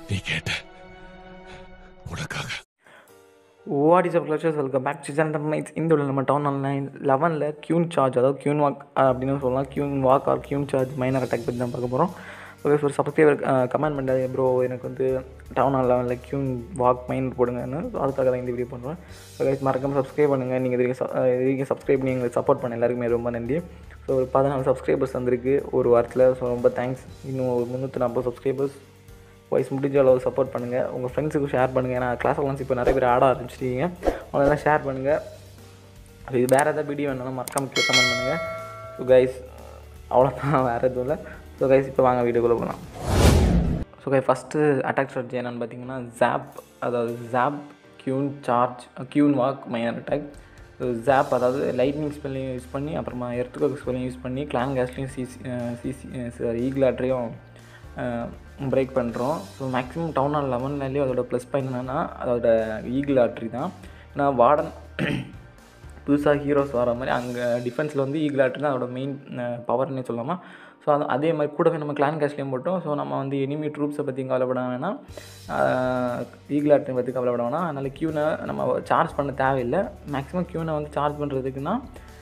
நீ கேட்ட உனக்காக what is up clashers welcome back to channel mates இந்த உள்ள நம்ம டவுன் ஆன்லைன் லெவனில் கியூன் சார்ஜ் அதாவது கியூன் வாக் அப்படின்னு சொல்லலாம் queen walk or queen charge miner attack பற்றி தான் பார்க்க போகிறோம் ஓகே ஒரு சப்ஸ்கிரைபர் கமெண்ட் பண்ணாது ப்ரோ எனக்கு வந்து டவுன் ஆன் லெவனில் கியூன் வாக் மைனர் போடுங்கன்னு ஸோ அதுக்காக தான் இந்த வீடியோ பண்ணுறேன் ஸோ கைஸ் மறக்காமல் சப்ஸ்கிரைப் பண்ணுங்கள் நீங்கள் இது வரைக்கும் ச- இது வரைக்கும் சப்ஸ்கிரைப் பண்ணி எங்களுக்கு சப்போர்ட் பண்ண எல்லாருக்குமே ரொம்ப நன்றி ஸோ ஒரு பதினாலு சப்ஸ்கிரைபர்ஸ் வந்திருக்கு ஒரு வாரத்தில் ஸோ ரொம்ப தேங்க்ஸ் இன்னும் ஒரு முந்நூற்றி நாற்பது சப்ஸ்கிரைபர்ஸ் வாய்ஸ் முடிஞ்ச அளவு சப்போர்ட் பண்ணுங்கள் உங்கள் ஃப்ரெண்ட்ஸுக்கும் ஷேர் பண்ணுங்கள் ஏன்னா கிளாஸ் ஒன்ஸ் இப்போ நிறைய பேர் ஆட ஆரம்பிச்சிட்டீங்க அவங்களெல்லாம் ஷேர் பண்ணுங்கள் அது இது வேறு எதாவது வீடியோ வேணும்னா மறக்காம கீழே கமெண்ட் பண்ணுங்கள் ஸோ கைஸ் அவ்வளோதான் வேறு எதுவும் இல்லை ஸோ கைஸ் இப்போ வாங்க வீடியோக்குள்ளே போகலாம் so guy first attack strategy என்னென்னு பார்த்தீங்கன்னா ஜாப் அதாவது zap queen charge queen walk miner attack zap அதாவது லைட்னிங் ஸ்பெல்லையும் யூஸ் பண்ணி அப்புறமா எர்த்துக்கு ஸ்பெல்லையும் யூஸ் பண்ணி கிளான் கேஸ்லையும் சிசி சிசி ஈகிளாட்ரையும் பிரேக் பண்ணுறோம் ஸோ மேக்ஸிமம் டவுன் ஆன் லெவன்லேயே அதோட ப்ளஸ் பாயிண்ட் என்னென்னா அதோட ஈகிள் ஆட்ரி தான் ஏன்னா வார்டன் புதுசாக ஹீரோஸ் வர மாதிரி அங்கே டிஃபென்ஸில் வந்து ஈகிள் ஆட்ரி தான் அதோட மெயின் பவர்னே சொல்லலாமா ஸோ அது அதே மாதிரி கூடவே நம்ம கிளான் கேஷ்லேயும் போட்டோம் ஸோ நம்ம வந்து எனிமி ட்ரூப்ஸை பற்றி கவலைப்பட வேணாம் ஈகிள் ஆட்ரி பற்றி கவலைப்பட வேணாம் அதனால் க்யூனை நம்ம சார்ஜ் பண்ண தேவையில்லை மேக்ஸிமம் க்யூனை வந்து சார்ஜ் பண்ணுறதுக்குன்னா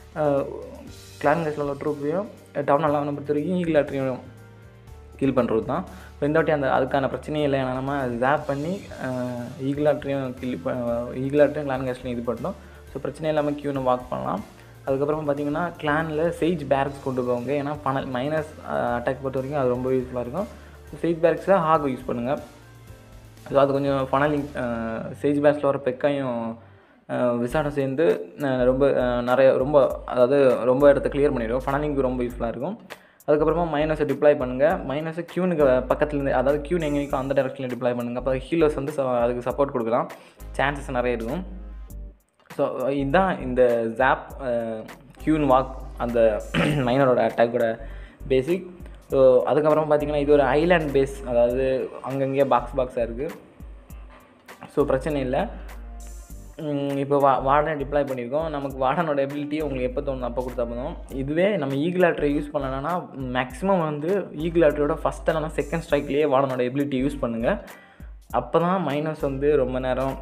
கிளான் கேஷில் உள்ள ட்ரூப்பையும் டவுன் லெவனை பொறுத்த வரைக்கும் ஈகிள் ஆட்ரியும் கீல் பண்ணுறது தான் ஸோ இந்த வாட்டி அந்த அதுக்கான பிரச்சனையே இல்லை ஏன்னா நம்ம ஜாப் பண்ணி ஈகிளாட்டையும் கில் ஈகிளாட்டையும் கிளான் கேஸ்லையும் இது பண்ணோம் ஸோ பிரச்சனை இல்லாமல் க்யூனை வாக் பண்ணலாம் அதுக்கப்புறமா பார்த்தீங்கன்னா கிளானில் சேஜ் பேரக்ஸ் கொண்டு போவாங்க ஏன்னா பணல் மைனஸ் அட்டாக் பொறுத்த வரைக்கும் அது ரொம்ப யூஸ்ஃபுல்லாக இருக்கும் ஸோ சேஜ் பேரக்ஸில் ஹாக் யூஸ் பண்ணுங்கள் ஸோ அது கொஞ்சம் ஃபனலிங் சேஜ் பேக்ஸில் வர பெக்காயும் விசாரம் சேர்ந்து அஹ், ரொம்ப அஹ், நிறைய ரொம்ப அதாவது ரொம்ப இடத்த கிளியர் பண்ணிடும் ஃபனலிங்க்கு ரொம்ப யூஸ்ஃபுல்லாக இருக்கும் அதுக்கப்புறமா மைனஸை டிப்ளாய் பண்ணுங்கள் மைனஸை க்யூனுக்கு பக்கத்துலேருந்து அதாவது க்யூன் எங்கே இருக்கோ அந்த டேரக்ஷனில் டிப்ளாய் பண்ணுங்கள் அப்போ ஹீலர்ஸ் வந்து ச- அதுக்கு சப்போர்ட் கொடுக்கலாம் சான்சஸ் நிறைய இருக்கும் ஸோ இதுதான் இந்த ஜாப் க்யூன் வாக் அந்த மைனரோட அட்டாக்கோட பேசிக் ஸோ அதுக்கப்புறம் பார்த்தீங்கன்னா இது ஒரு ஐலாண்ட் பேஸ் அதாவது அங்கங்கேயே பாக்ஸ் பாக்ஸாக இருக்குது ஸோ பிரச்சனை இல்லை உம், இப்போ வா வார்டனை டிப்ளாய் பண்ணியிருக்கோம் நமக்கு வார்டனோட எபிலிட்டி உங்களுக்கு எப்போ தோணும் அப்போ கொடுத்தா போதும் இதுவே நம்ம ஈகிள் ஆட்ரை யூஸ் பண்ணலன்னா மேக்ஸிமம் வந்து ஈகிள் ஆட்ரியோட ஃபஸ்ட் இல்லைனா செகண்ட் ஸ்ட்ரைக்லேயே வார்டனோட எபிலிட்டி யூஸ் பண்ணுங்கள் அப்போ தான் மைனஸ் வந்து ரொம்ப நேரம்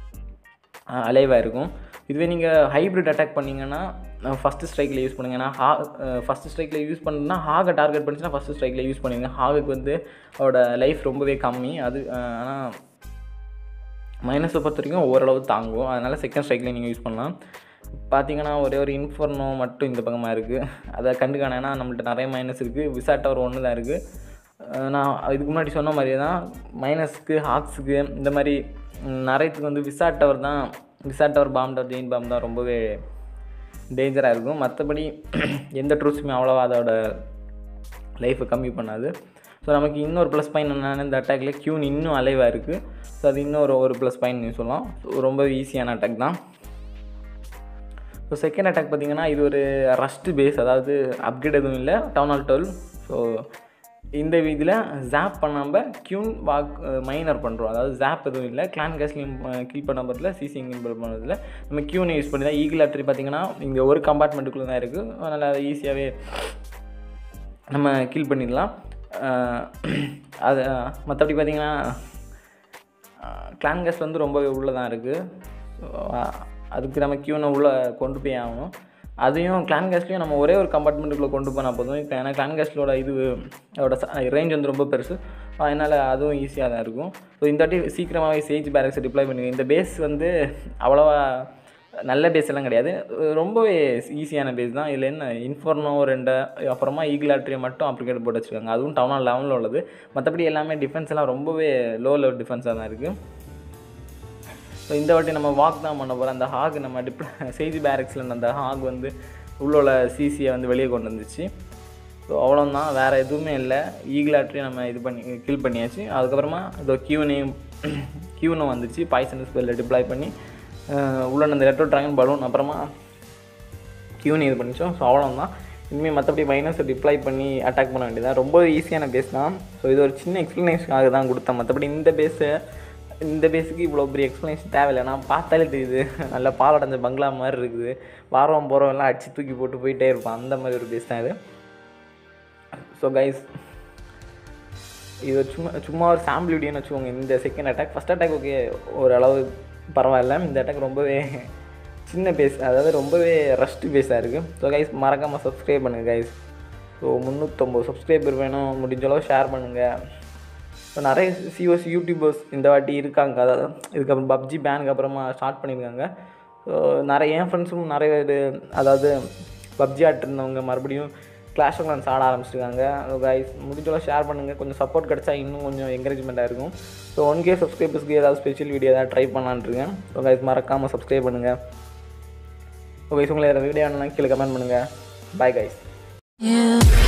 அலைவாக இருக்கும் இதுவே நீங்கள் ஹைப்ரிட் அட்டாக் பண்ணீங்கன்னா ஃபஸ்ட்டு ஸ்ட்ரைக்கில் யூஸ் பண்ணுங்க ஏன்னா ஹா ஃபஸ்ட்டு ஸ்ட்ரைக்கில் யூஸ் பண்ணுன்னா ஹாகை டார்கெட் பண்ணிச்சுன்னா ஃபஸ்ட்டு ஸ்ட்ரைக்கில் யூஸ் பண்ணுங்க ஹாகுக்கு வந்து அவரோட லைஃப் ரொம்பவே கம்மி அது ஆனால் மைனஸை பொறுத்த வரைக்கும் ஓரளவு தாங்கும் அதனால் செகண்ட் ஸ்ட்ரைக்கில் நீங்கள் யூஸ் பண்ணலாம் பார்த்தீங்கன்னா ஒரே ஒரு இன்ஃபர்னோ மட்டும் இந்த பக்கமாக இருக்குது அதை கண்டுக்கான ஏன்னா நம்மள்ட்ட நிறைய மைனஸ் இருக்குது விசா டவர் ஒன்று தான் இருக்குது நான் இதுக்கு முன்னாடி சொன்ன மாதிரியே தான் மைனஸ்க்கு ஹாக்ஸுக்கு இந்த மாதிரி ம், நிறையத்துக்கு வந்து விசா டவர் தான் விசா டவர் பாம் டவர் ஜெயின் பாம் தான் ரொம்பவே டேஞ்சராக இருக்கும் மற்றபடி எந்த ட்ரூப்ஸுமே அவ்வளோவா அதோட லைஃப்பை கம்மி பண்ணாது ஸோ நமக்கு இன்னொரு ப்ளஸ் பாயிண்ட் என்னென்னா இந்த அட்டாக்ல க்யூன் இன்னும் அலைவாக இருக்குது ஸோ அது இன்னொரு ஒரு ப்ளஸ் பாயிண்ட் சொல்லலாம் ஸோ ரொம்ப ஈஸியான அட்டாக் தான் ஸோ செகண்ட் அட்டாக் பார்த்தீங்கன்னா இது ஒரு ரஸ்ட் பேஸ் அதாவது அப்கிரேட் எதுவும் இல்லை டவுன் ஆல் டுவெல் ஸோ இந்த இதில் ஜாப் பண்ணாமல் க்யூன் வாக் மைனர் பண்ணுறோம் அதாவது ஜாப் எதுவும் இல்லை கிளான் கேஸ்லையும் கில் பண்ண பதில் சிசி இம்பிள் பண்ணதில் நம்ம க்யூனை யூஸ் பண்ணி தான் ஈகிள் ஆட்ரி பார்த்தீங்கன்னா இங்கே ஒரு கம்பார்ட்மெண்ட்டுக்குள்ளே தான் இருக்குது அதனால் அதை ஈஸியாகவே நம்ம கில் பண்ணிடலாம் அஹ் அது மற்றபடி பார்த்தீங்கன்னா கிளான் கேஸ் வந்து ரொம்பவே உள்ளே தான் இருக்குது ஸோ அதுக்கு நம்ம க்யூனை உள்ளே கொண்டு போய் ஆகணும் அதையும் கிளான் கேஸ்லையும் நம்ம ஒரே ஒரு கம்பார்ட்மெண்ட்டுக்குள்ளே கொண்டு போனால் போதும் இப்போ ஏன்னா கிளான் கேஸ்லோட இது அதோட ரேஞ்ச் வந்து ரொம்ப பெருசு அதனால் அதுவும் ஈஸியாக தான் இருக்கும் ஸோ இந்த வாட்டி சீக்கிரமாகவே சேஜ் பேரக்ஸை டிப்ளாய் பண்ணுங்க இந்த பேஸ் வந்து அவ்வளோவா நல்ல பேஸ் எல்லாம் கிடையாது ரொம்பவே ஈஸியான பேஸ் தான் இதில் என்ன இன்ஃபர்னோ ரெண்டு அப்புறமா ஈகிளாட்ரியை மட்டும் அப்ளிகேட் போட்டு வச்சுருக்காங்க அதுவும் டவுன் ஆன் லெவனில் உள்ளது மற்றபடி எல்லாமே டிஃபென்ஸ் எல்லாம் ரொம்பவே லோ லெவல் டிஃபென்ஸாக தான் இருக்குது ஸோ இந்த வாட்டி நம்ம வாக் தான் பண்ண போகிறோம் அந்த ஹாக் நம்ம டிப் சேஜ் பேரக்ஸில் அந்த ஹாக் வந்து உள்ளோட சிசியை வந்து வெளியே கொண்டு வந்துச்சு ஸோ அவ்வளோதான் வேறு எதுவுமே இல்லை ஈகிளாட்ரியும் நம்ம இது பண்ணி கில் பண்ணியாச்சு அதுக்கப்புறமா இதோ கியூனையும் கியூனும் வந்துச்சு பாய்சன் ஸ்பெல்லில் டிப்ளாய் பண்ணி அஹ் உள்ள அந்த ரெட்டோ ட்ராகன் பலூன் அப்புறமா கியூனி இது பண்ணிச்சோம் ஸோ அவ்வளோதான் இனிமேல் மற்றபடி மைனஸை டிப்ளாய் பண்ணி அட்டாக் பண்ண வேண்டியதான் ரொம்ப ஈஸியான பேஸ் தான் ஸோ இது ஒரு சின்ன எக்ஸ்ப்ளனேஷனுக்காக தான் கொடுத்தேன் மற்றபடி இந்த பேஸை இந்த பேஸுக்கு இவ்வளோ பெரிய எக்ஸ்ப்ளனேஷன் தேவையில்லை நான் பார்த்தாலே தெரியுது நல்ல பாலடைஞ்ச பங்களா மாதிரி இருக்குது வாரம் போகிறோம் எல்லாம் அடித்து தூக்கி போட்டு போயிட்டே இருப்பான் அந்த மாதிரி ஒரு பேஸ் தான் இது ஸோ கைஸ் இது சும்மா சும்மா ஒரு சாம்பிள் வீடியோன்னு வச்சுக்கோங்க இந்த second attack first attack okay ஓரளவு பரவாயில்ல இந்த அட்டாக் ரொம்பவே சின்ன பேஸ் அதாவது ரொம்பவே ரஸ்ட் பேஸாக இருக்குது ஸோ கைஸ் மறக்காமல் சப்ஸ்கிரைப் பண்ணுங்கள் கைஸ் ஸோ முந்நூற்றம்பது சப்ஸ்கிரைபர் வேணும் முடிஞ்ச அளவு ஷேர் பண்ணுங்கள் ஸோ நிறைய சிஓசி யூடியூபர்ஸ் இந்த வாட்டி இருக்காங்க அதாவது இதுக்கப்புறம் பப்ஜி பேனுக்கு அப்புறமா ஸ்டார்ட் பண்ணியிருக்காங்க ஸோ நிறைய என் ஃப்ரெண்ட்ஸும் நிறைய இது அதாவது பப்ஜி ஆட்டு இருந்தவங்க மறுபடியும் கிளாஷ் ஆஃப் கிளான்ஸ் ஆட ஆரம்பிச்சிருக்காங்க ஸோ கைஸ் முடிஞ்சளவு ஷேர் பண்ணுங்கள் கொஞ்சம் சப்போர்ட் கிடச்சா இன்னும் கொஞ்சம் என்கரேஜ்மெண்ட்டாக இருக்கும் ஸோ ஒன் கே சப்ஸ்கிரைபர்ஸ்க்கு ஏதாவது ஸ்பெஷல் வீடியோ ஏதாவது ட்ரை பண்ணலான்னு இருக்கேன் ஸோ கைஸ் மறக்காமல் சப்ஸ்கிரைப் பண்ணுங்கள் ஸோ கைஸ் உங்களை வீடியோ வேணும்னா கீழே கமெண்ட் பண்ணுங்கள் பாய் கைஸ் You